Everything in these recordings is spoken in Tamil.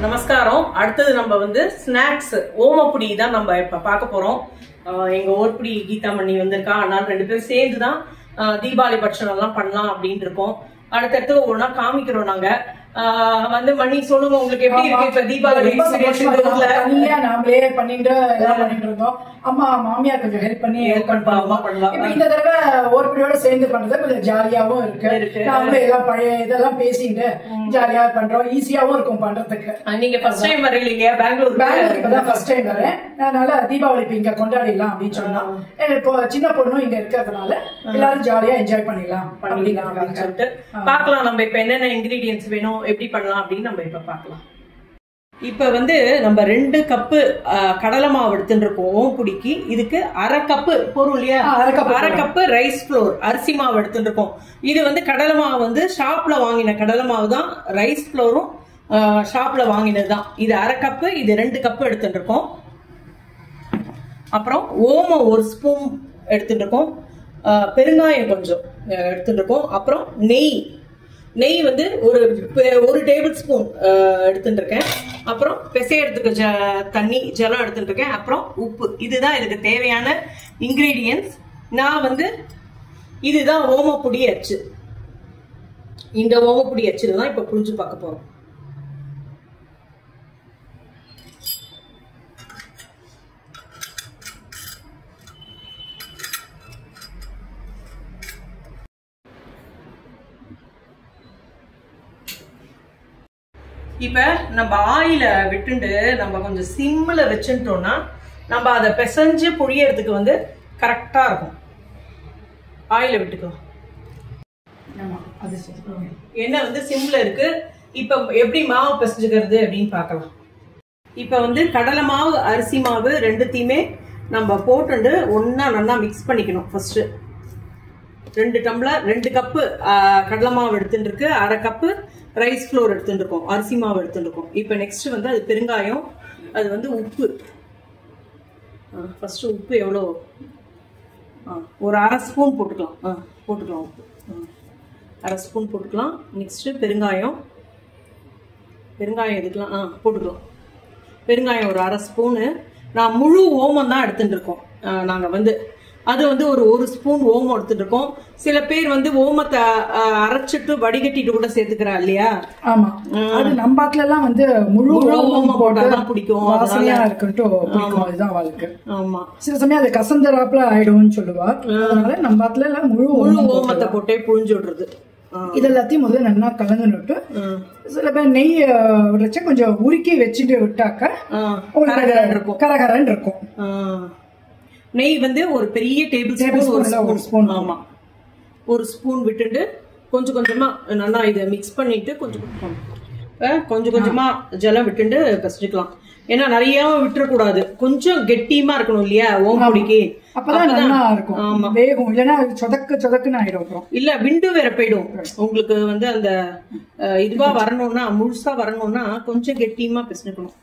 நமஸ்காரம் அடுத்தது நம்ம வந்து ஸ்நாக்ஸ் ஓமப்புடி தான் நம்ம இப்ப பார்க்க போறோம் ஆஹ் எங்க ஓர்புடி கீதாமணி வந்திருக்கா அதனால ரெண்டு பேரும் சேர்ந்து தான் ஆஹ் தீபாவளி பட்சணம் எல்லாம் பண்ணலாம் அப்படின்னு இருக்கோம் அடுத்தடுத்து ஒவ்வொன்றா காமிக்கிறோம் நாங்க ஆஹ் வந்து மணி சொல்லுங்க உங்களுக்கு எப்படி இருக்கு இப்ப தீபாவளி ரொம்ப experience சந்தோஷமா இந்த இருக்கும். ஊர்ல? தனியா நாமளே பண்ணிட்டு எல்லாம் பண்ணிட்டு இருந்தோம் அம்மா மாமியார் கொஞ்சம் ஹெல்ப் பண்ணி Help help பண்ணலாம், பண்ணுவாங்க. பண்ணலாம். இப்ப இந்த தடவை ஓர்படியோட சேர்ந்து பண்றது கொஞ்சம் ஜாலியாவும் இருக்கு இருக்கு. நாமளும் எல்லாம் பழைய இதெல்லாம் பேசிட்டு ஜாலியா பண்றோம் ஈஸியாவும் இருக்கும் பண்றதுக்கு ஆஹ் நீங்க ஃபர்ஸ்ட் டைம் வரீங்க பெங்களூர் பெங்களூர் இப்பதான் ஃபர்ஸ்ட் டைம் வரேன் அதனால தீபாவளி இப்ப இங்க கொண்டாடிடலாம் அப்படின்னு சொன்னா ஏன்னா இப்போ சின்ன பொண்ணும் இங்க இருக்கிறதுனால எல்லாரும் ஜாலியா என்ஜாய் பண்ணிடலாம் பண்ணிக்கலாம் அப்படின்னு அப்படிங்கிறதுக்காக சொல்லிட்டு பார்க்கலாம் நம்ம இப்ப என்னென்ன இன்கிரீடியன்ஸ் வேணும் எப்படி பண்ணலாம் அப்படின்னு நம்ம இப்ப பார்க்கலாம் இப்ப வந்து நம்ம ரெண்டு கப்பு கடலை மாவு எடுத்துட்டு இருக்கோம் ஓம்புடிக்கு இதுக்கு அரை கப்பு பொருள் இல்லையா ஆ, அரை கப்பு அரை கப்பு ரைஸ் ஃப்ளோர் அரிசி மாவு எடுத்துட்டு இருக்கோம் இது வந்து கடலை மாவு வந்து ஷாப்ல வாங்கின கடலை மாவு தான் ரைஸ் ஃப்ளோரும் ஷாப்ல வாங்கினது தான் இது அரை கப்பு இது ரெண்டு கப்பு எடுத்துட்டு இருக்கோம் அப்புறம் ஓமம் ஒரு ஸ்பூன் எடுத்துட்டு இருக்கோம் அஹ் பெருங்காயம் கொஞ்சம் அஹ் எடுத்துட்டு இருக்கோம் அப்புறம் நெய் நெய் வந்து ஒரு பெ- ஒரு டேபிள் ஸ்பூன் எடுத்துட்டு இருக்கேன் அப்புறம் பிசையறதுக்கு ஜ தண்ணி ஜலம் எடுத்துட்டு இருக்கேன் அப்புறம் உப்பு இதுதான் இதுக்கு தேவையான இன்கிரீடியன்ஸ் நான் வந்து இதுதான் ஓமப்பொடி அச்சு இந்த ஓமப்பொடி அச்சுல தான் இப்ப புரிஞ்சு பார்க்க போறோம் இப்ப நம்ம ஆயில விட்டுண்டு நம்ம கொஞ்சம் சிம்ல வச்சுட்டோம்னா நம்ம அதை பிசைஞ்சு புழியறதுக்கு வந்து கரெக்டா இருக்கும் ஆயில விட்டுக்கலாம் ஆமா அது சரி எண்ணெய் வந்து சிம்ல இருக்கு இப்ப எப்படி மாவு பிசைஞ்சுக்கிறது அப்படின்னு பார்க்கலாம் இப்ப வந்து கடலை மாவு அரிசி மாவு ரெண்டுத்தையுமே நம்ம போட்டுண்டு ஒண்ணா நல்லா மிக்ஸ் பண்ணிக்கணும் ஃபர்ஸ்ட் ரெண்டு டம்ளர் ரெண்டு கப்பு கடலை மாவு எடுத்துட்டு இருக்கு அரை கப்பு ரைஸ் ஃப்ளோர் எடுத்துட்டு இருக்கோம் அரிசி மாவு எடுத்துட்டு இருக்கோம் இப்போ நெக்ஸ்ட் வந்து அது பெருங்காயம் அது வந்து உப்பு ஃபர்ஸ்ட் உப்பு எவ்வளோ ஆ, ஒரு அரை ஸ்பூன் போட்டுக்கலாம் ஆ போட்டுக்கலாம் உப்பு ஆ. அரை ஸ்பூன் போட்டுக்கலாம் நெக்ஸ்ட் பெருங்காயம் பெருங்காயம் எதுக்கலாம் ஆ போட்டுக்கலாம் பெருங்காயம் ஒரு அரை ஸ்பூனு நான் முழு ஓமம் தான் எடுத்துட்டு இருக்கோம் ஆ, நாங்க வந்து அது வந்து ஒரு ஒரு ஸ்பூன் ஓமம் எடுத்துட்டு இருக்கோம் சில பேர் வந்து ஓமத்தை ஆ, அரைச்சிட்டு வடிகட்டிட்டு கூட சேர்த்துக்கிறா இல்லையா ஆமா அது நம்ம பாட்டுல எல்லாம் வந்து முழு முழு ஓமம் ஓமம் போட்டு போட்டாதான் பிடிக்கும். வாசனையா இருக்குன்ட்டு பிடிக்கும் அதுதான் வாழ்க்கை ஆமா சில சமயம் அது கசந்தராப்புல ஆயிடும்னு சொல்லுவா அதனால நம்ம பாட்டுல எல்லாம் முழு முழு ஓமம் ஓமத்தை போட்டே புழிஞ்சு விடுறது ஆ. இது எல்லாத்தையும் முதல்ல நல்லா கலந்துட்டு ம். சில பேர் நெய் அஹ், வச்சு கொஞ்சம் உருக்கி வச்சுட்டு விட்டாக்க ஆ, உங்களுக்கு கரகரன்னு இருக்கும் கரகரன்னு இருக்கும் ஆ. நெய் வந்து ஒரு பெரிய டேபிள் Table ஸ்பூன் ஒரு spoonல ஒரு ஸ்பூன் spoon. ஆமா ஒரு ஸ்பூன் விட்டுட்டு கொஞ்சம் கொஞ்சமா நல்லா இதை மிக்ஸ் பண்ணிட்டு கொஞ்சம் கொஞ்சம் இப்ப கொஞ்சம் கொஞ்சமா ஜலம் விட்டுட்டு பிசைச்சுக்கலாம் ஏன்னா நிறைய விட்டுறக்கூடாது கொஞ்சம் கெட்டியமா இருக்கணும் இல்லையா ஓம்பொடிக்கு அப்பதான் நல்லா இருக்கும் ஆமா வேகும் இல்லைன்னா அது சொதக்கு சொதக்குன்னு ஆயிடும் அப்புறம் இல்ல விண்டு வேற போயிடும் உங்களுக்கு வந்து அந்த அஹ், இதுவா வரணும்னா முழுசா வரணும்னா கொஞ்சம் கெட்டியமா பிசைக்கணும்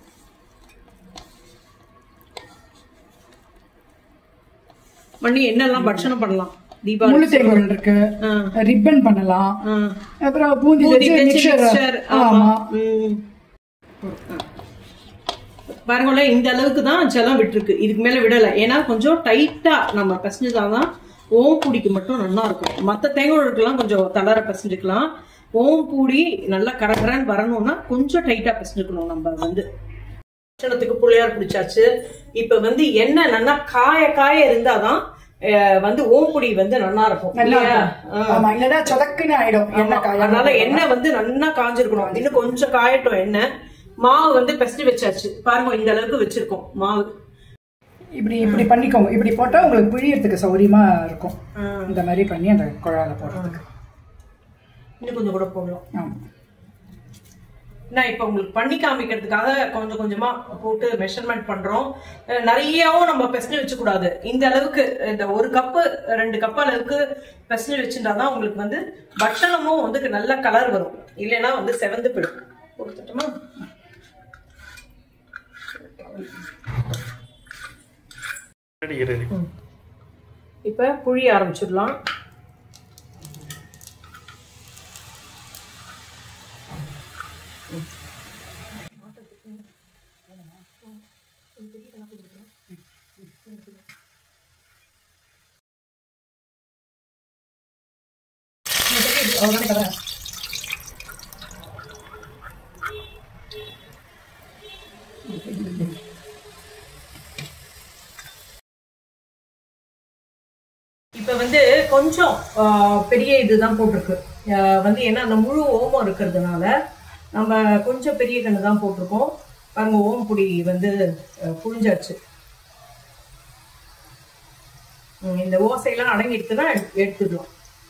மண்ணி என்னெல்லாம் பட்சணம் பண்ணலாம் தீபாவளி முழு தேங்குழல் இருக்கு ஆ. ரிப்பன் பண்ணலாம் ஆ. அப்புறம் பூந்தி பூந்தி வச்சு வச்சு மிக்சர் mixture, ஆமா ஆமா ம். பாருங்களேன் இந்த அளவுக்கு தான் ஜலம் விட்டுருக்கு இதுக்கு மேல விடல ஏன்னா கொஞ்சம் டைட்டா நம்ம பிசைஞ்சுதான் ஓம் பூடிக்கு மட்டும் நல்லா இருக்கும் மத்த தேங்காய்க்கெல்லாம் கொஞ்சம் தளர பிசைஞ்சுக்கலாம் ஓம் பூடி நல்லா கரகரன்னு வரணும்னா கொஞ்சம் டைட்டா பிசைஞ்சுக்கணும் நம்ம வந்து பட்சணத்துக்கு புள்ளையார் பிடிச்சாச்சு இப்ப வந்து எண்ணெய் நல்லா காய காய இருந்தாதான் அஹ், வந்து ஓம்புடி வந்து நல்லா இருக்கும் நல்லா இல்லையா? இருக்கும். ஆமா இல்லைன்னா சொதக்குன்னு ஆயிடும் ஆமா. எண்ணெய் காயாம அதனால எண்ணெய் வந்து நல்லா காஞ்சிருக்கணும் இன்னும் கொஞ்சம் காயட்டும் எண்ணெய் மாவு வந்து பெசஞ்சு வச்சாச்சு பாருங்க இந்த அளவுக்கு வச்சிருக்கோம் மாவு இப்படி இப்படி பண்ணிக்கோங்க இப்படி போட்டா உங்களுக்கு பிழியறதுக்கு சௌரியமா இருக்கும் ஆ. இந்த மாதிரி பண்ணி அந்த குழால போடுறதுக்கு இன்னும் கொஞ்சம் கூட போடலாம் ஆமா நான் இப்ப உங்களுக்கு பண்ணி காமிக்கிறதுக்காக கொஞ்சம் கொஞ்சமா போட்டு மெஷர்மெண்ட் பண்றோம் அஹ் நிறையவும் நம்ம பெசஞ்சு வச்சு கூடாது இந்த அளவுக்கு இந்த ஒரு கப்பு ரெண்டு கப் அளவுக்கு பெசஞ்சு வச்சுட்டாதான் உங்களுக்கு வந்து பட்சணமும் வந்து நல்ல கலர் வரும் இல்லைன்னா வந்து செவந்து போயிடும் கொடுத்துட்டோமா இப்ப புழிய ஆரம்பிச்சிடலாம் அவ்வளவுதானே கதை இப்ப வந்து கொஞ்சம் ஆ, பெரிய இதுதான் போட்டிருக்கு ஆ, வந்து ஏன்னா அந்த முழு ஓமம் இருக்கிறதுனால நம்ம கொஞ்சம் பெரிய கண்ணு தான் போட்டிருக்கோம் பாருங்க ஓம் பொடி வந்து ஆ, புழிஞ்சாச்சு ம், இந்த ஓசையெல்லாம் அடங்கிடுச்சுன்னா எடுத்து- எடுத்துடலாம்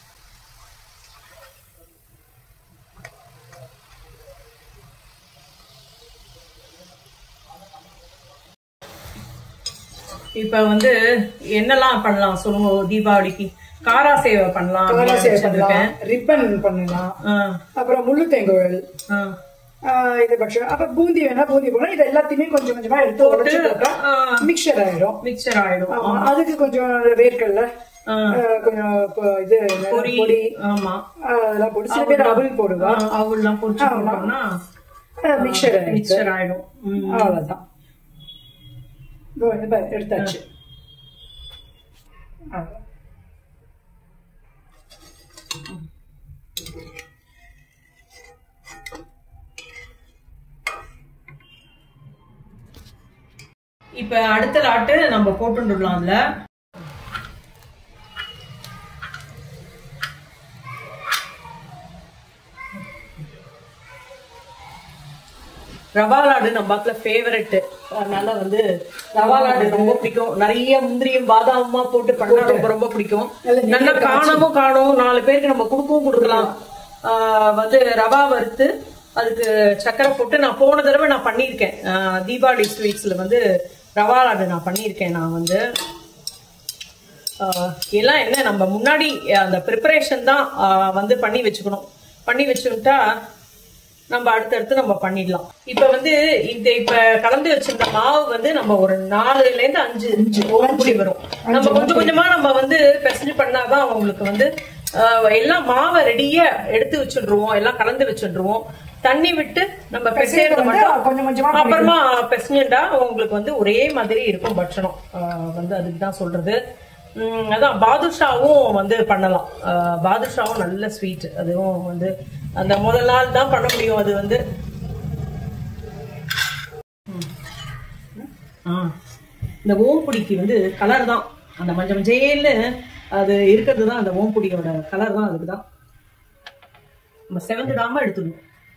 இப்ப வந்து என்னெல்லாம் பண்ணலாம் சொல்லுங்க தீபாவளிக்கு காரா சேவை பண்ணலாம் காரா அப்படின்னு சேவ் வச்சிருக்கேன். பண்ணலாம் ரிப்பன் பண்ணலாம் ஆ, அப்புறம் முள்ளு தேங்குழல் ஆ. ஆஹ் இது பட்சம் அப்ப பூந்தி வேணா பூந்தி போடலாம் இது எல்லாத்தையுமே கொஞ்சம் கொஞ்சமா எடுத்து உடச்சு போட்டா ஆ, மிக்சர் ஆயிடும் மிக்சர் ஆயிடும் ஆமா, அதுக்கு கொஞ்சம் வேர்க்கடல ஆ, ஆஹ் கொஞ்சம் பொ- இது பொரி பொடி ஆமா ஆஹ் அதெல்லாம் போட்டு சில பேர் அவல் போடுவா அவள்லாம் பொரிச்சு ஆமா. போட்டோம்னா மிக்சர் ஆயிடுச்சு மிக்சர் ஆயிடும் ம். அவ்வளவுதான் இதோ இது பாரு, எடுத்தாச்சு அவ்வளவுதான். இப்ப அடுத்த லாட்டு நம்ம போட்டுடலாம் அதுல ரவா லாடு நம்ம பாத்துல ஃபேவரட் அதனால வந்து ரவா லாடு ரொம்ப பிடிக்கும் நிறைய முந்திரியும் பாதாமுமா போட்டு பண்ணா ரொம்ப ரொம்ப பிடிக்கும் நல்ல நெய்யை நல்லா காணவும் காணும் நாலு பேருக்கு நம்ம கொடுக்கவும் கொடுக்கலாம் ஆஹ் வந்து ரவா வறுத்து அதுக்கு சக்கரை போட்டு நான் போன தடவை நான் பண்ணியிருக்கேன் ஆஹ் தீபாவளி ஸ்வீட்ஸ்ல வந்து ரவா லாடு நான் பண்ணியிருக்கேன் நான் வந்து ஆஹ் எல்லாம் என்ன நம்ம முன்னாடி அந்த ப்ரிப்பரேஷன் தான் ஆஹ் வந்து பண்ணி வச்சுக்கணும் பண்ணி வச்சுக்கிட்டா நம்ம அடுத்தடுத்து நம்ம பண்ணிடலாம் இப்ப வந்து இந்த இப்ப கலந்து வச்சிருந்த மாவு வந்து நம்ம ஒரு நாலுல இருந்து அஞ்சு அஞ்சு ஓம்புடி வரும் நம்ம கொஞ்சம் கொஞ்சமா நம்ம வந்து பிசைஞ்சு பண்ணாதான் அவங்களுக்கு வந்து ஆஹ் எல்லாம் மாவை ரெடியா எடுத்து வச்சுடுவோம் எல்லாம் கலந்து வச்சுடுவோம் தண்ணி விட்டு நம்ம பிசைறது வந்து மட்டும் கொஞ்சம் கொஞ்சமா அப்புறமா பிசைஞ்சுட்டா உங்களுக்கு வந்து ஒரே மாதிரி இருக்கும் பட்சணம் ஆஹ் வந்து அதுக்கு தான் சொல்றது உம் அதான் பாதுஷாவும் வந்து பண்ணலாம் ஆஹ் பாதுஷாவும் நல்ல ஸ்வீட் அதுவும் வந்து அந்த முதல் நாள் தான் பண்ண முடியும் அது வந்து உம். ஆ. இந்த ஓம்புடிக்கு வந்து கலர் தான் அந்த மஞ்சள் மஞ்சேல்னு அது இருக்கிறது தான் அந்த ஓம்புடியோட கலர் தான் அதுக்கு தான் நம்ம செவந்துடாம எடுத்துடணும்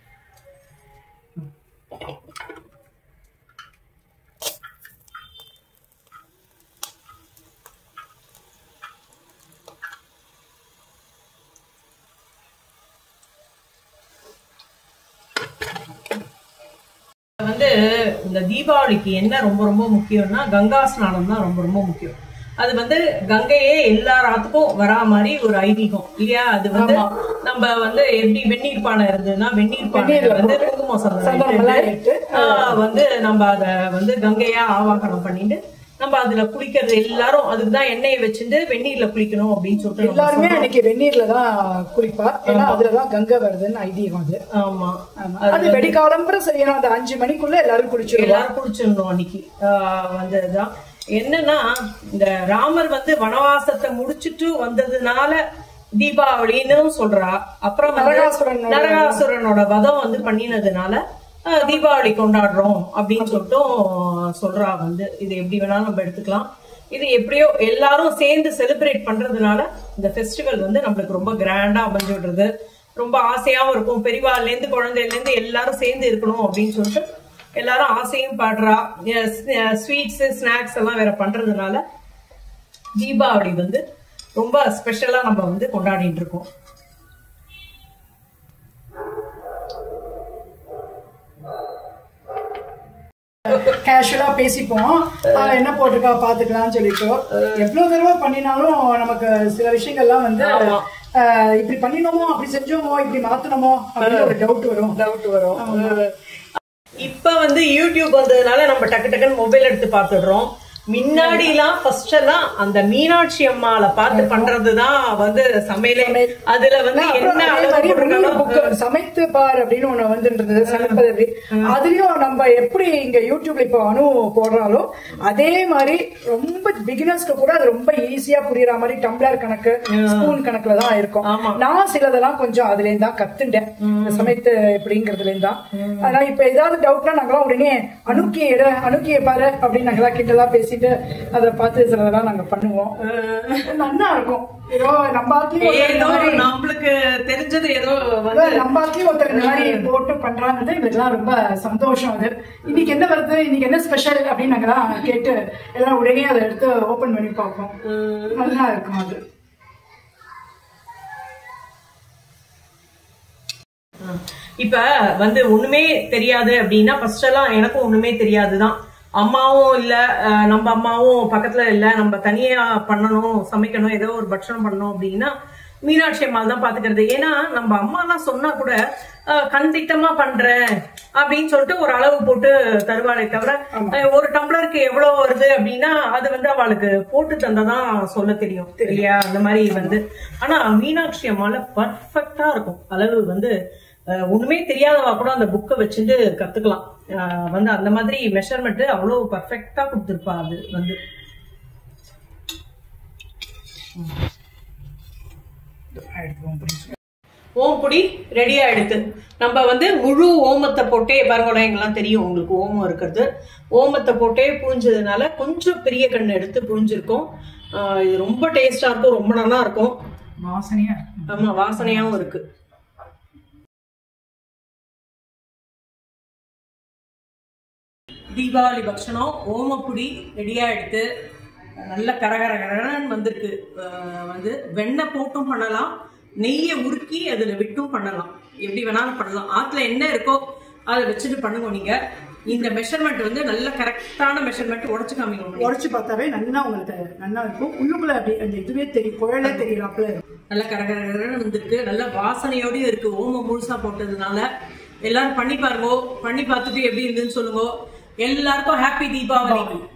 வந்து இந்த தீபாவளிக்கு என்ன ரொம்ப ரொம்ப முக்கியம்னா கங்கா ஸ்நானம் தான் ரொம்ப ரொம்ப முக்கியம் அது வந்து கங்கையே எல்லா ராத்துக்கும் வரா மாதிரி ஒரு ஐதீகம் இல்லையா அது வந்து நம்ம வந்து எப்படி வெந்நீர் பானை இருந்ததுன்னா வெந்நீர் பானை வந்து குங்குமம் சந்தனம் சந்தனம் எல்லாம் இட்டு, இட்டு, ஆஹ் வந்து நம்ம அத வந்து கங்கையா ஆவாகனம் பண்ணிட்டு நம்ம அதுல குளிக்கிறது எல்லாரும் அதுக்கு தான் எண்ணெயை வச்சுட்டு வெந்நீர்ல குளிக்கணும் அப்படின்னு சொல்லிட்டு நம்ம எல்லாருமே அன்னைக்கு வெந்நீர்ல தான் குளிப்பா ஏன்னா அதுலதான் கங்கை வருதுன்னு ஐதீகம் அது ஆமா ஆமா. அது வெடிக்காலம்பர செய்யணும் அந்த அஞ்சு மணிக்குள்ள எல்லாரும் குளிச்சிருவா எல்லாரும் குடிச்சிடணும் அன்னைக்கு ஆஹ் வந்ததுதான் என்னன்னா இந்த ராமர் வந்து வனவாசத்தை முடிச்சிட்டு வந்ததுனால தீபாவளின்னு சொல்றா அப்புறம் வந்து நரகாசுரனோட நரகாசுரனோட வதம் வந்து பண்ணினதுனால ஆஹ் தீபாவளி கொண்டாடுறோம் அப்படின்னு சொல்லிட்டும் சொல்றா வந்து இது எப்படி வேணாலும் நம்ம எடுத்துக்கலாம் இது எப்படியோ எல்லாரும் சேர்ந்து செலிப்ரேட் பண்றதுனால இந்த ஃபெஸ்டிவல் வந்து நம்மளுக்கு ரொம்ப கிராண்டா அமைஞ்சு விடுறது ரொம்ப ஆசையாவும் இருக்கும் பெரியவாள்ல இருந்து குழந்தையில இருந்து எல்லாரும் சேர்ந்து இருக்கணும் அப்படின்னு சொல்லிட்டு எல்லாரும் ஆசையும் பாடுறா ஸ்வீட்ஸ் ஸ்நாக்ஸ் எல்லாம் வேற பண்றதுனால தீபாவளி வந்து ரொம்ப ஸ்பெஷலா நம்ம வந்து கொண்டாடிட்டு இருக்கோம் கேஷுவலா பேசிப்போம் ஆஹ் என்ன போட்டிருக்கா பாத்துக்கலாம்னு சொல்லிட்டு எவ்வளவு தடவை பண்ணினாலும் நமக்கு சில விஷயங்கள்லாம் வந்து ஆமா. ஆஹ் இப்படி பண்ணினோமோ அப்படி செஞ்சோமோ இப்படி மாத்தணுமோ அப்படின்னு ஒரு டவுட் வரும் டவுட் வரும் இப்ப வந்து யூடியூப் வந்ததுனால நம்ம டக்கு டக்குன்னு மொபைல் எடுத்து பார்த்துடுறோம் முன்னாடி எல்லாம் ஃபர்ஸ்ட் எல்லாம் அந்த மீனாட்சி அம்மாளை பார்த்து பண்றதுதான் வந்து சமையலே அதுல வந்து அப்புறம் என்ன அதே அளவு மாதிரி போட்டிருக்காங்களோ, இன்னொரு book, சமைத்து பார் அப்படின்னு ஒண்ணு வந்துருந்தது சமைப்பது எப்படி அதுலயும் நம்ம எப்படி இங்க யூடியூப்ல இப்போ அணு போடுறாலோ அதே மாதிரி ரொம்ப பிகினர்ஸ்க்கு கூட அது ரொம்ப ஈஸியா புரியுற மாதிரி டம்ளர் கணக்கு ஸ்பூன் கணக்குல தான் இருக்கும் ஆமா. நான் சிலதெல்லாம் கொஞ்சம் அதுல இருந்து தான் கத்துட்டேன் இந்த சமைத்து எப்படிங்கறதுல இருந்து தான் அதனால இப்ப ஏதாவது டவுட்னா நாங்களாம் உடனே அணுக்கிய எடு அணுக்கிய பாரு அப்படின்னு நாங்களாம் கிட்டலாம் பேசிட்டு அதை பார்த்து சிலதெல்லாம் நாங்க பண்ணுவோம் நல்லா இருக்கும் ஏதோ நம்ம ஆட்லயும் ஒருத்தர் இந்த ஏதோ மாதிரி நம்மளுக்கு தெரிஞ்சது ஏதோ வந்து அதான் நம்ம ஆட்லயும் ஒருத்தர் இந்த மாதிரி போட்டு பண்றாங்கிறது எங்களுக்குலாம் ரொம்ப சந்தோஷம் அது இன்னைக்கு என்ன வருது இன்னைக்கு என்ன ஸ்பெஷல் அப்படின்னு நாங்கலாம் கேட்டு எல்லாம் உடனே அதை எடுத்து ஓபன் பண்ணி பார்ப்போம் நல்லா இருக்கும் அது இப்ப வந்து ஒண்ணுமே தெரியாது அப்படின்னா ஃபர்ஸ்ட் எல்லாம் எனக்கும் ஒண்ணுமே தெரியாதுதான் அம்மாவும் இல்ல அஹ் நம்ம அம்மாவும் பக்கத்துல இல்ல நம்ம தனியா பண்ணணும் சமைக்கணும் ஏதோ ஒரு பட்சணம் பண்ணணும் அப்படின்னா மீனாட்சி அம்மாள் தான் பாத்துக்கிறது ஏன்னா நம்ம அம்மா எல்லாம் சொன்னா கூட அஹ், கண் திட்டமா பண்றேன் அப்படின்னு சொல்லிட்டு ஒரு அளவு போட்டு தருவாளே தவிர அஹ், ஒரு டம்ளருக்கு எவ்வளவு வருது அப்படின்னா அது வந்து அவளுக்கு போட்டு தந்தாதான் சொல்ல தெரியும் இல்லையா அந்த மாதிரி வந்து ஆனா மீனாட்சி அம்மால பர்ஃபெக்டா இருக்கும் அளவு வந்து அஹ் ஒண்ணுமே தெரியாதவா கூட அந்த புக்கை வச்சுட்டு கத்துக்கலாம் அஹ் வந்து அந்த மாதிரி மெஷர்மெண்ட் அவ்வளவு பர்ஃபெக்டா கொடுத்துருப்பா அது வந்து எடுத்துக்குவோம் புரிஞ்சு ஓம் பொடி ரெடி ஆயிடுது நம்ம வந்து முழு ஓமத்தை போட்டே பாருங்களேன் எங்கெல்லாம் தெரியும் உங்களுக்கு ஓமம் இருக்கிறது ஓமத்தை போட்டே புழிஞ்சதுனால கொஞ்சம் பெரிய கண்ணு எடுத்து புழிஞ்சிருக்கோம் அஹ் இது ரொம்ப டேஸ்டா இருக்கும் ரொம்ப நல்லா இருக்கும் வாசனையா இருக்கும் ஆமா வாசனையாவும் இருக்கு தீபாவளி பக்ஷணம் ஓமப்புடி ரெடியா எடுத்து நல்ல கரகர கரகரன்னு வந்திருக்கு அஹ் வந்து வெண்ணெய் போட்டும் பண்ணலாம் நெய்யை உருக்கி அதுல விட்டும் பண்ணலாம் எப்படி வேணாலும் பண்ணலாம் ஆத்துல என்ன இருக்கோ அதை வச்சுட்டு பண்ணுங்க நீங்க இந்த மெஷர்மெண்ட் வந்து நல்ல கரெக்டான மெஷர்மெண்ட் உடச்சு காமிக்கணும் உடைச்சு பார்த்தாவே நல்லா உங்களுக்கு நல்லா இருக்கும் உள்ளுக்குள்ள அப்படி அந்த இதுவே தெரியும் குழலே தெரியறாப்புல இருக்கும் நல்ல கரகரன்னு வந்திருக்கு நல்ல வாசனையோடயும் இருக்கு ஓமம் முழுசா போட்டதுனால எல்லாரும் பண்ணி பாருங்க பண்ணி பார்த்துட்டு எப்படி இருந்துன்னு சொல்லுங்க எல்லாருக்கும் ஹாப்பி தீபாவளி